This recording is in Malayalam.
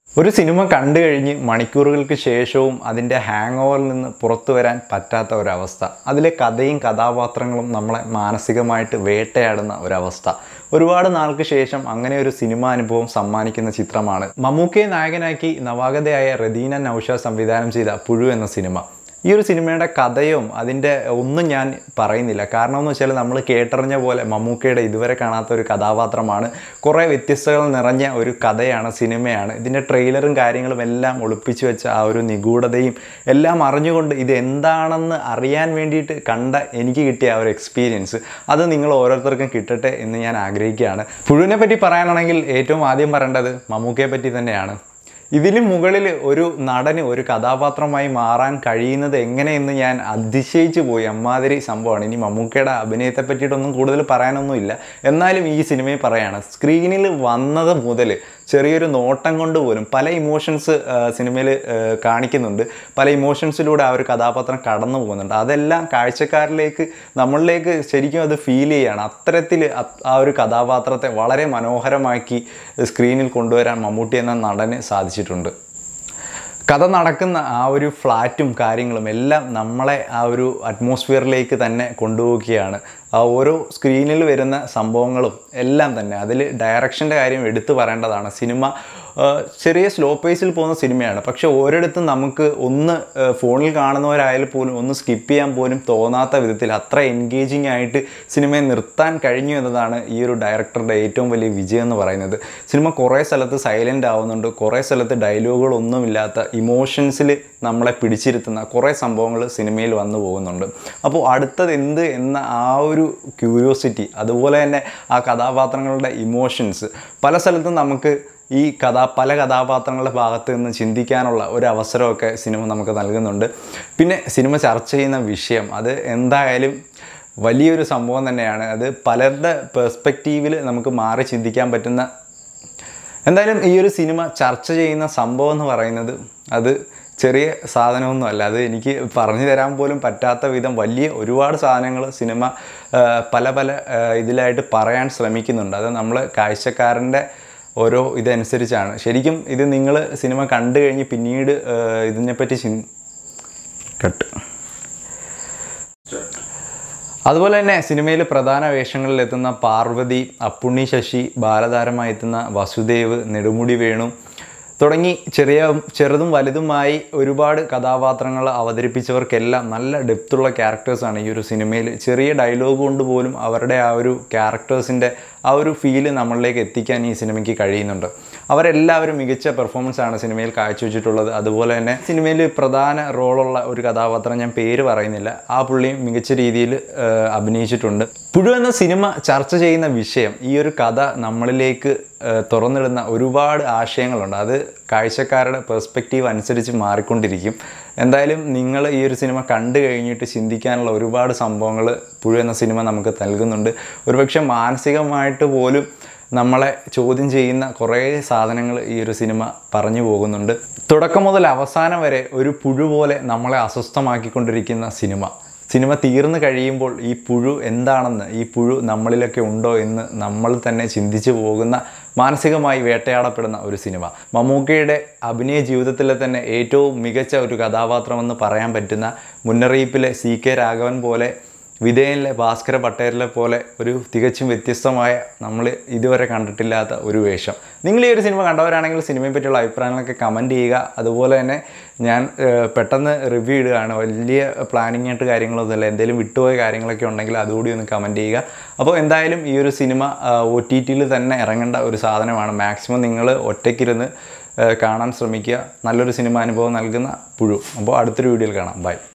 ഒരു സിനിമ കണ്ടു കഴിഞ്ഞ് മണിക്കൂറുകൾക്ക് ശേഷവും അതിൻ്റെ ഹാങ് ഓവറിൽ നിന്ന് പുറത്തു വരാൻ പറ്റാത്ത ഒരവസ്ഥ അതിലെ കഥയും കഥാപാത്രങ്ങളും നമ്മളെ മാനസികമായിട്ട് വേട്ടയാടുന്ന ഒരവസ്ഥ ഒരുപാട് നാൾക്ക് ശേഷം അങ്ങനെ ഒരു സിനിമ അനുഭവം സമ്മാനിക്കുന്ന ചിത്രമാണ് മമ്മൂക്കയെ നായകനാക്കി നവാഗതയായ റദീന നൌഷ സംവിധാനം ചെയ്ത പുഴു എന്ന സിനിമ ഈ ഒരു സിനിമയുടെ കഥയും അതിൻ്റെ ഒന്നും ഞാൻ പറയുന്നില്ല കാരണം എന്ന് വെച്ചാൽ നമ്മൾ കേട്ടറിഞ്ഞ പോലെ മമ്മൂക്കയുടെ ഇതുവരെ കാണാത്ത ഒരു കഥാപാത്രമാണ് കുറേ വ്യത്യസ്തകൾ നിറഞ്ഞ ഒരു കഥയാണ് സിനിമയാണ് ഇതിൻ്റെ ട്രെയിലറും കാര്യങ്ങളും എല്ലാം ഒളിപ്പിച്ചു വെച്ച ആ ഒരു നിഗൂഢതയും എല്ലാം അറിഞ്ഞുകൊണ്ട് ഇത് എന്താണെന്ന് അറിയാൻ വേണ്ടിയിട്ട് കണ്ട എനിക്ക് കിട്ടിയ ആ ഒരു എക്സ്പീരിയൻസ് അത് നിങ്ങൾ ഓരോരുത്തർക്കും കിട്ടട്ടെ എന്ന് ഞാൻ ആഗ്രഹിക്കുകയാണ് പുഴുവിനെ പറ്റി പറയാനാണെങ്കിൽ ഏറ്റവും ആദ്യം പറയേണ്ടത് മമ്മൂക്കയെ പറ്റി തന്നെയാണ് ഇതിന് മുകളിൽ ഒരു നടന് ഒരു കഥാപാത്രമായി മാറാൻ കഴിയുന്നത് എങ്ങനെയെന്ന് ഞാൻ അതിശയിച്ചു പോയി അമ്മാതിരി സംഭവമാണ് ഇനി മമ്മൂക്കയുടെ അഭിനയത്തെ പറ്റിയിട്ടൊന്നും കൂടുതൽ പറയാനൊന്നുമില്ല എന്നാലും ഈ സിനിമയിൽ പറയാണ് സ്ക്രീനിൽ വന്നത് മുതൽ ചെറിയൊരു നോട്ടം കൊണ്ട് പോലും പല ഇമോഷൻസ് സിനിമയിൽ കാണിക്കുന്നുണ്ട് പല ഇമോഷൻസിലൂടെ ആ ഒരു കഥാപാത്രം കടന്നു പോകുന്നുണ്ട് അതെല്ലാം കാഴ്ചക്കാരിലേക്ക് നമ്മളിലേക്ക് ശരിക്കും അത് ഫീൽ ചെയ്യാണ് അത്തരത്തിൽ ആ ഒരു കഥാപാത്രത്തെ വളരെ മനോഹരമാക്കി സ്ക്രീനിൽ കൊണ്ടുവരാൻ മമ്മൂട്ടി എന്ന നടന് സാധിച്ചിട്ടുണ്ട് കഥ നടക്കുന്ന ആ ഒരു ഫ്ലാറ്റും കാര്യങ്ങളും എല്ലാം നമ്മളെ ആ ഒരു അറ്റ്മോസ്ഫിയറിലേക്ക് തന്നെ കൊണ്ടുപോവുകയാണ് ആ ഓരോ സ്ക്രീനിൽ വരുന്ന സംഭവങ്ങളും എല്ലാം തന്നെ അതിൽ ഡയറക്ഷൻ്റെ കാര്യം എടുത്തു പറയേണ്ടതാണ് സിനിമ ആ, ചെറിയ സ്ലോ പേസിൽ പോകുന്ന സിനിമയാണ് പക്ഷെ ഓരോരുത്തും നമുക്ക് ഒന്ന് ആ, ഫോണിൽ കാണുന്നവരായാൽ പോലും ഒന്ന് സ്കിപ്പ് ചെയ്യാൻ പോലും തോന്നാത്ത വിധത്തിൽ അത്ര എൻഗേജിങ് ആയിട്ട് സിനിമയെ നിർത്താൻ കഴിഞ്ഞു എന്നതാണ് ഈ ഒരു ഡയറക്ടറുടെ ഏറ്റവും വലിയ വിജയം എന്ന് പറയുന്നത് സിനിമ കുറേ സ്ഥലത്ത് സൈലൻ്റ് ആവുന്നുണ്ട് കുറേ സ്ഥലത്ത് ഡയലോഗുകളൊന്നുമില്ലാത്ത ഇമോഷൻസിൽ നമ്മളെ പിടിച്ചിരുത്തുന്ന കുറേ സംഭവങ്ങൾ സിനിമയിൽ വന്നു പോകുന്നുണ്ട് അപ്പോൾ അടുത്തത് എന്ത് എന്ന ആ ഒരു ക്യൂരിയോസിറ്റി അതുപോലെ തന്നെ ആ കഥാപാത്രങ്ങളുടെ ഇമോഷൻസ് പല സ്ഥലത്തും നമുക്ക് ഈ കഥാ പല കഥാപാത്രങ്ങളുടെ ഭാഗത്ത് നിന്ന് ചിന്തിക്കാനുള്ള ഒരു അവസരമൊക്കെ സിനിമ നമുക്ക് നൽകുന്നുണ്ട് പിന്നെ സിനിമ ചർച്ച ചെയ്യുന്ന വിഷയം അത് എന്തായാലും വലിയൊരു സംഭവം തന്നെയാണ് അത് പലരുടെ പെർസ്പെക്റ്റീവിൽ നമുക്ക് മാറി ചിന്തിക്കാൻ പറ്റുന്ന എന്തായാലും ഈ ഒരു സിനിമ ചർച്ച ചെയ്യുന്ന സംഭവം എന്ന് പറയുന്നത് അത് ചെറിയ സാധനമൊന്നുമല്ല അത് എനിക്ക് പറഞ്ഞു തരാൻ പോലും പറ്റാത്ത വിധം വലിയ ഒരുപാട് സാധനങ്ങൾ സിനിമ ആ, പല പല ആ, ഇതിലായിട്ട് പറയാൻ ശ്രമിക്കുന്നുണ്ട് അത് നമ്മൾ കാഴ്ചക്കാരൻ്റെ ഓരോ ഇതനുസരിച്ചാണ് ശരിക്കും ഇത് നിങ്ങൾ സിനിമ കണ്ടു കഴിഞ്ഞ് പിന്നീട് ആ, ഇതിനെപ്പറ്റി ചിൻ കട്ട് അതുപോലെ തന്നെ സിനിമയിൽ പ്രധാന വേഷങ്ങളിൽ എത്തുന്ന പാർവതി അപ്പുണ്ണി ശശി ബാലതാരമായി എത്തുന്ന വസുദേവ് നെടുമുടി വേണു തുടങ്ങി ചെറിയ ചെറുതും വലുതുമായി ഒരുപാട് കഥാപാത്രങ്ങൾ അവതരിപ്പിച്ചവർക്കെല്ലാം നല്ല ഡെപ്തുള്ള ക്യാരക്ടേഴ്സാണ് ഈ ഒരു സിനിമയിൽ ചെറിയ ഡയലോഗ് കൊണ്ട് പോലും അവരുടെ ആ ഒരു ക്യാരക്ടേഴ്സിൻ്റെ ആ ഒരു ഫീല് നമ്മളിലേക്ക് എത്തിക്കാൻ ഈ സിനിമയ്ക്ക് കഴിയുന്നുണ്ട് അവരെല്ലാവരും മികച്ച പെർഫോമൻസ് ആണ് സിനിമയിൽ കാഴ്ചവെച്ചിട്ടുള്ളത് അതുപോലെ തന്നെ സിനിമയിൽ പ്രധാന റോളുള്ള ഒരു കഥാപാത്രം ഞാൻ പേര് പറയുന്നില്ല ആ പുള്ളിയും മികച്ച രീതിയിൽ അഭിനയിച്ചിട്ടുണ്ട് പുഴു എന്ന സിനിമ ചർച്ച ചെയ്യുന്ന വിഷയം ഈ ഒരു കഥ നമ്മളിലേക്ക് ഏഹ്, തുറന്നിടുന്ന ഒരുപാട് ആശയങ്ങളുണ്ട് അത് കാഴ്ചക്കാരുടെ പെർസ്പെക്റ്റീവ് അനുസരിച്ച് മാറിക്കൊണ്ടിരിക്കും എന്തായാലും നിങ്ങൾ ഈ ഒരു സിനിമ കണ്ടു കഴിഞ്ഞിട്ട് ചിന്തിക്കാനുള്ള ഒരുപാട് സംഭവങ്ങൾ പുഴു എന്ന സിനിമ നമുക്ക് നൽകുന്നുണ്ട് ഒരുപക്ഷെ മാനസികമായിട്ട് പോലും നമ്മളെ ചോദ്യം ചെയ്യുന്ന കുറേ സാധനങ്ങൾ ഈ ഒരു സിനിമ പറഞ്ഞു പോകുന്നുണ്ട് തുടക്കം മുതൽ അവസാനം വരെ ഒരു പുഴു പോലെ നമ്മളെ അസ്വസ്ഥമാക്കിക്കൊണ്ടിരിക്കുന്ന സിനിമ സിനിമ തീർന്നു കഴിയുമ്പോൾ ഈ പുഴു എന്താണെന്ന് ഈ പുഴു നമ്മളിലൊക്കെ ഉണ്ടോ എന്ന് നമ്മൾ തന്നെ ചിന്തിച്ചു പോകുന്ന മാനസികമായി വേട്ടയാടപ്പെടുന്ന ഒരു സിനിമ മമ്മൂക്കയുടെ അഭിനയ ജീവിതത്തിലെ തന്നെ ഏറ്റവും മികച്ച ഒരു കഥാപാത്രമെന്ന് പറയാൻ പറ്റുന്ന മുന്നറിയിപ്പിലെ സി കെ രാഘവൻ പോലെ വിധേയനിലെ ഭാസ്കര പട്ടേലിനെ പോലെ ഒരു തികച്ചും വ്യത്യസ്തമായ നമ്മൾ ഇതുവരെ കണ്ടിട്ടില്ലാത്ത ഒരു വേഷം നിങ്ങൾ ഈ ഒരു സിനിമ കണ്ടവരാണെങ്കിൽ സിനിമയെ പറ്റിയുള്ള അഭിപ്രായങ്ങളൊക്കെ കമൻറ്റ് ചെയ്യുക അതുപോലെ തന്നെ ഞാൻ ഏഹ്, പെട്ടെന്ന് റിവ്യൂ ഇടുകയാണ് വലിയ പ്ലാനിങ് ആയിട്ട് കാര്യങ്ങളൊന്നുമില്ല എന്തെങ്കിലും വിട്ടുപോയ കാര്യങ്ങളൊക്കെ ഉണ്ടെങ്കിൽ അതുകൂടി ഒന്ന് കമൻറ്റ് ചെയ്യുക അപ്പോൾ എന്തായാലും ഈ ഒരു സിനിമ ഒ ടി ടിയിൽ തന്നെ ഇറങ്ങേണ്ട ഒരു സാധനമാണ് മാക്സിമം നിങ്ങൾ ഒറ്റയ്ക്കിരുന്ന് ഏഹ്, കാണാൻ ശ്രമിക്കുക നല്ലൊരു സിനിമ അനുഭവം നൽകുന്ന പുഴു അപ്പോൾ അടുത്തൊരു വീഡിയോയിൽ കാണാം ബൈ